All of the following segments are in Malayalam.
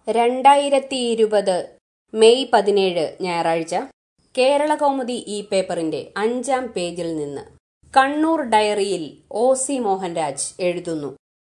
രണ്ടായിരത്തി ഇരുപത് മെയ് പതിനേഴ് ഞായറാഴ്ച കേരള കൗമുദി ഈ പേപ്പറിന്റെ അഞ്ചാം പേജിൽ നിന്ന് കണ്ണൂർ ഡയറിയിൽ ഒ സി മോഹൻരാജ് എഴുതുന്നു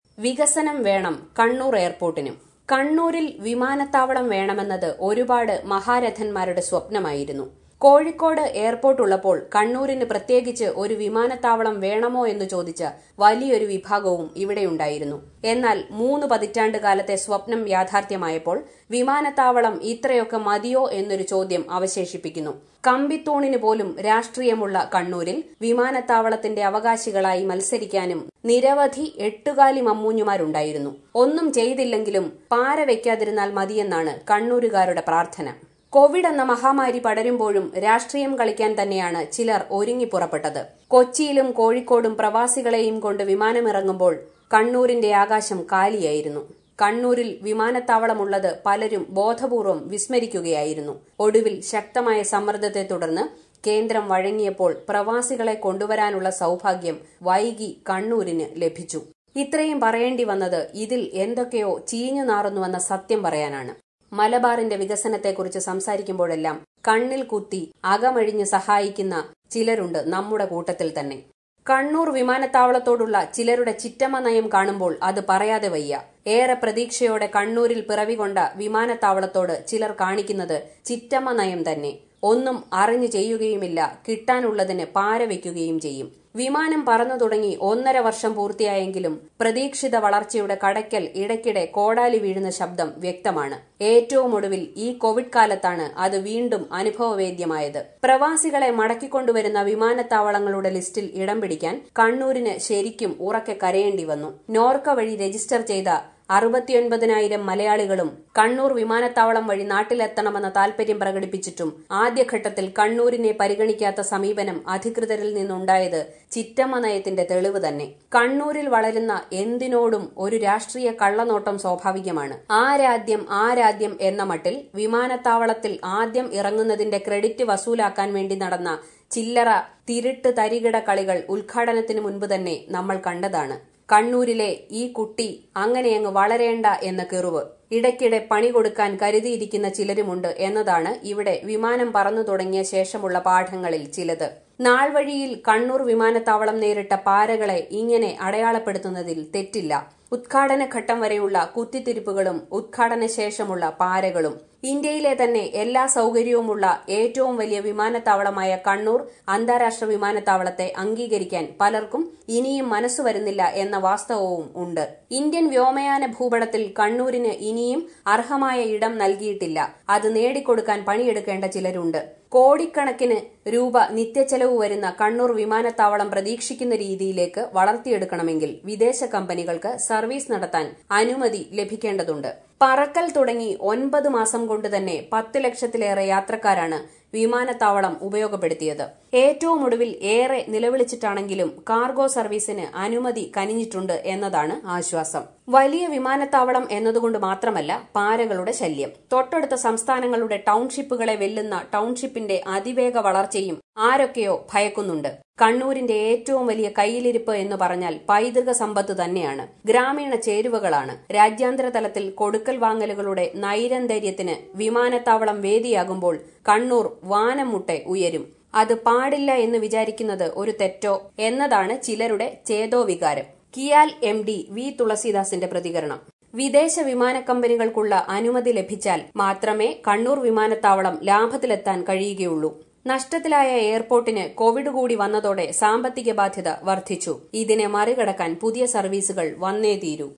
വികസനം വേണം കണ്ണൂർ എയർപോർട്ടിനും കണ്ണൂരിൽ വിമാനത്താവളം വേണമെന്നത് ഒരുപാട് മഹാരഥന്മാരുടെ സ്വപ്നമായിരുന്നു കോഴിക്കോട് എയർപോർട്ട് ഉള്ളപ്പോൾ കണ്ണൂരിന് പ്രത്യേകിച്ച് ഒരു വിമാനത്താവളം വേണമോ എന്ന് ചോദിച്ച വലിയൊരു വിഭാഗവും ഇവിടെയുണ്ടായിരുന്നു എന്നാൽ മൂന്ന് പതിറ്റാണ്ട് കാലത്തെ സ്വപ്നം യാഥാർത്ഥ്യമായപ്പോൾ വിമാനത്താവളം ഇത്രയൊക്കെ മതിയോ എന്നൊരു ചോദ്യം അവശേഷിപ്പിക്കുന്നു കമ്പിത്തൂണിന് പോലും രാഷ്ട്രീയമുള്ള കണ്ണൂരിൽ വിമാനത്താവളത്തിന്റെ അവകാശികളായി മത്സരിക്കാനും നിരവധി എട്ടുകാലി മമ്മൂഞ്ഞുമാരുണ്ടായിരുന്നു ഒന്നും ചെയ്തില്ലെങ്കിലും പാര വയ്ക്കാതിരുന്നാൽ മതിയെന്നാണ് കണ്ണൂരുകാരുടെ പ്രാർത്ഥന കോവിഡ് എന്ന മഹാമാരി പടരുമ്പോഴും രാഷ്ട്രീയം കളിക്കാൻ തന്നെയാണ് ചിലർ ഒരുങ്ങി പുറപ്പെട്ടത് കൊച്ചിയിലും കോഴിക്കോടും പ്രവാസികളെയും കൊണ്ട് വിമാനമിറങ്ങുമ്പോൾ കണ്ണൂരിന്റെ ആകാശം കാലിയായിരുന്നു കണ്ണൂരിൽ വിമാനത്താവളമുള്ളത് പലരും ബോധപൂർവം വിസ്മരിക്കുകയായിരുന്നു ഒടുവിൽ ശക്തമായ സമ്മർദ്ദത്തെ തുടർന്ന് കേന്ദ്രം വഴങ്ങിയപ്പോൾ പ്രവാസികളെ കൊണ്ടുവരാനുള്ള സൌഭാഗ്യം വൈകി കണ്ണൂരിന് ലഭിച്ചു ഇത്രയും പറയേണ്ടി വന്നത് ഇതിൽ എന്തൊക്കെയോ ചീഞ്ഞു നാറുന്നുവെന്ന സത്യം പറയാനാണ് മലബാറിന്റെ വികസനത്തെക്കുറിച്ച് സംസാരിക്കുമ്പോഴെല്ലാം കണ്ണിൽ കുത്തി അകമഴിഞ്ഞ് സഹായിക്കുന്ന ചിലരുണ്ട് നമ്മുടെ കൂട്ടത്തിൽ തന്നെ കണ്ണൂർ വിമാനത്താവളത്തോടുള്ള ചിലരുടെ ചിറ്റമ്മ നയം കാണുമ്പോൾ അത് പറയാതെ വയ്യ ഏറെ പ്രതീക്ഷയോടെ കണ്ണൂരിൽ പിറവികൊണ്ട വിമാനത്താവളത്തോട് ചിലർ കാണിക്കുന്നത് ചിറ്റമ്മ നയം തന്നെ ഒന്നും അറിഞ്ഞു ചെയ്യുകയുമില്ല കിട്ടാനുള്ളതിന് പാര വയ്ക്കുകയും ചെയ്യും വിമാനം പറന്നു തുടങ്ങി ഒന്നര വർഷം പൂർത്തിയായെങ്കിലും പ്രതീക്ഷിത വളർച്ചയുടെ കടയ്ക്കൽ ഇടയ്ക്കിടെ കോടാലി വീഴുന്ന ശബ്ദം വ്യക്തമാണ് ഏറ്റവും ഒടുവിൽ ഈ കോവിഡ് കാലത്താണ് അത് വീണ്ടും അനുഭവവേദ്യമായത് പ്രവാസികളെ മടക്കിക്കൊണ്ടുവരുന്ന വിമാനത്താവളങ്ങളുടെ ലിസ്റ്റിൽ ഇടം പിടിക്കാൻ കണ്ണൂരിന് ശരിക്കും ഉറക്കെ കരയേണ്ടി വന്നു നോർക്ക വഴി രജിസ്റ്റർ ചെയ്ത അറുപത്തിയൊൻപതിനായിരം മലയാളികളും കണ്ണൂർ വിമാനത്താവളം വഴി നാട്ടിലെത്തണമെന്ന താൽപര്യം പ്രകടിപ്പിച്ചിട്ടും ആദ്യഘട്ടത്തിൽ കണ്ണൂരിനെ പരിഗണിക്കാത്ത സമീപനം അധികൃതരിൽ നിന്നുണ്ടായത് ചിറ്റമ്മ നയത്തിന്റെ തെളിവ് തന്നെ കണ്ണൂരിൽ വളരുന്ന എന്തിനോടും ഒരു രാഷ്ട്രീയ കള്ളനോട്ടം സ്വാഭാവികമാണ് ആരാദ്യം ആരാദ്യം എന്ന മട്ടിൽ വിമാനത്താവളത്തിൽ ആദ്യം ഇറങ്ങുന്നതിന്റെ ക്രെഡിറ്റ് വസൂലാക്കാൻ വേണ്ടി നടന്ന ചില്ലറ തിരുട്ട് തരികിട കളികൾ ഉദ്ഘാടനത്തിന് മുൻപ് തന്നെ നമ്മൾ കണ്ടതാണ് കണ്ണൂരിലെ ഈ കുട്ടി അങ്ങനെയങ്ങ് വളരേണ്ട എന്ന കെറുവ് ഇടയ്ക്കിടെ പണി കൊടുക്കാൻ കരുതിയിരിക്കുന്ന ചിലരുമുണ്ട് എന്നതാണ് ഇവിടെ വിമാനം പറന്നു തുടങ്ങിയ ശേഷമുള്ള പാഠങ്ങളിൽ ചിലത് നാൾവഴിയിൽ കണ്ണൂർ വിമാനത്താവളം നേരിട്ട പാരകളെ ഇങ്ങനെ അടയാളപ്പെടുത്തുന്നതിൽ തെറ്റില്ല ഉദ്ഘാടന ഘട്ടം വരെയുള്ള കുത്തിത്തിരിപ്പുകളും ഉദ്ഘാടന ശേഷമുള്ള പാരകളും ഇന്ത്യയിലെ തന്നെ എല്ലാ സൌകര്യവുമുള്ള ഏറ്റവും വലിയ വിമാനത്താവളമായ കണ്ണൂർ അന്താരാഷ്ട്ര വിമാനത്താവളത്തെ അംഗീകരിക്കാൻ പലർക്കും ഇനിയും മനസ്സു വരുന്നില്ല എന്ന വാസ്തവവും ഉണ്ട് ഇന്ത്യൻ വ്യോമയാന ഭൂപടത്തിൽ കണ്ണൂരിന് ഇനിയും അർഹമായ ഇടം നൽകിയിട്ടില്ല അത് നേടിക്കൊടുക്കാൻ പണിയെടുക്കേണ്ട ചിലരുണ്ട് കോടിക്കണക്കിന് രൂപ നിത്യച്ചെലവ് വരുന്ന കണ്ണൂർ വിമാനത്താവളം പ്രതീക്ഷിക്കുന്ന രീതിയിലേക്ക് വളർത്തിയെടുക്കണമെങ്കിൽ വിദേശ കമ്പനികൾക്ക് സർവീസ് നടത്താൻ അനുമതി ലഭിക്കേണ്ടതുണ്ട് പറക്കൽ തുടങ്ങി ഒൻപത് മാസം കൊണ്ട് തന്നെ പത്ത് ലക്ഷത്തിലേറെ യാത്രക്കാരാണ് വിമാനത്താവളം ഉപയോഗപ്പെടുത്തിയത് ഏറ്റവും ഒടുവിൽ ഏറെ നിലവിളിച്ചിട്ടാണെങ്കിലും കാർഗോ സർവീസിന് അനുമതി കനിഞ്ഞിട്ടുണ്ട് എന്നതാണ് ആശ്വാസം വലിയ വിമാനത്താവളം എന്നതുകൊണ്ട് മാത്രമല്ല പാരകളുടെ ശല്യം തൊട്ടടുത്ത സംസ്ഥാനങ്ങളുടെ ടൌൺഷിപ്പുകളെ വെല്ലുന്ന ടൌൺഷിപ്പിന്റെ അതിവേഗ വളർച്ചയും ആരൊക്കെയോ ഭയക്കുന്നുണ്ട് കണ്ണൂരിന്റെ ഏറ്റവും വലിയ കയ്യിലിരിപ്പ് എന്ന് പറഞ്ഞാൽ പൈതൃക സമ്പത്ത് തന്നെയാണ് ഗ്രാമീണ ചേരുവകളാണ് രാജ്യാന്തര തലത്തിൽ കൊടുക്കൽ വാങ്ങലുകളുടെ നൈരന്തര്യത്തിന് വിമാനത്താവളം വേദിയാകുമ്പോൾ കണ്ണൂർ വാനം മുട്ടെ ഉയരും അത് പാടില്ല എന്ന് വിചാരിക്കുന്നത് ഒരു തെറ്റോ എന്നതാണ് ചിലരുടെ ചേതോവികാരം കിയാൽ എം ഡി വി തുളസീദാസിന്റെ പ്രതികരണം വിദേശ വിമാന കമ്പനികൾക്കുള്ള അനുമതി ലഭിച്ചാൽ മാത്രമേ കണ്ണൂർ വിമാനത്താവളം ലാഭത്തിലെത്താൻ കഴിയുകയുള്ളൂ നഷ്ടത്തിലായ എയർപോർട്ടിന് കോവിഡ് കൂടി വന്നതോടെ സാമ്പത്തിക ബാധ്യത വർദ്ധിച്ചു ഇതിനെ മറികടക്കാൻ പുതിയ സർവീസുകൾ വന്നേ തീരൂ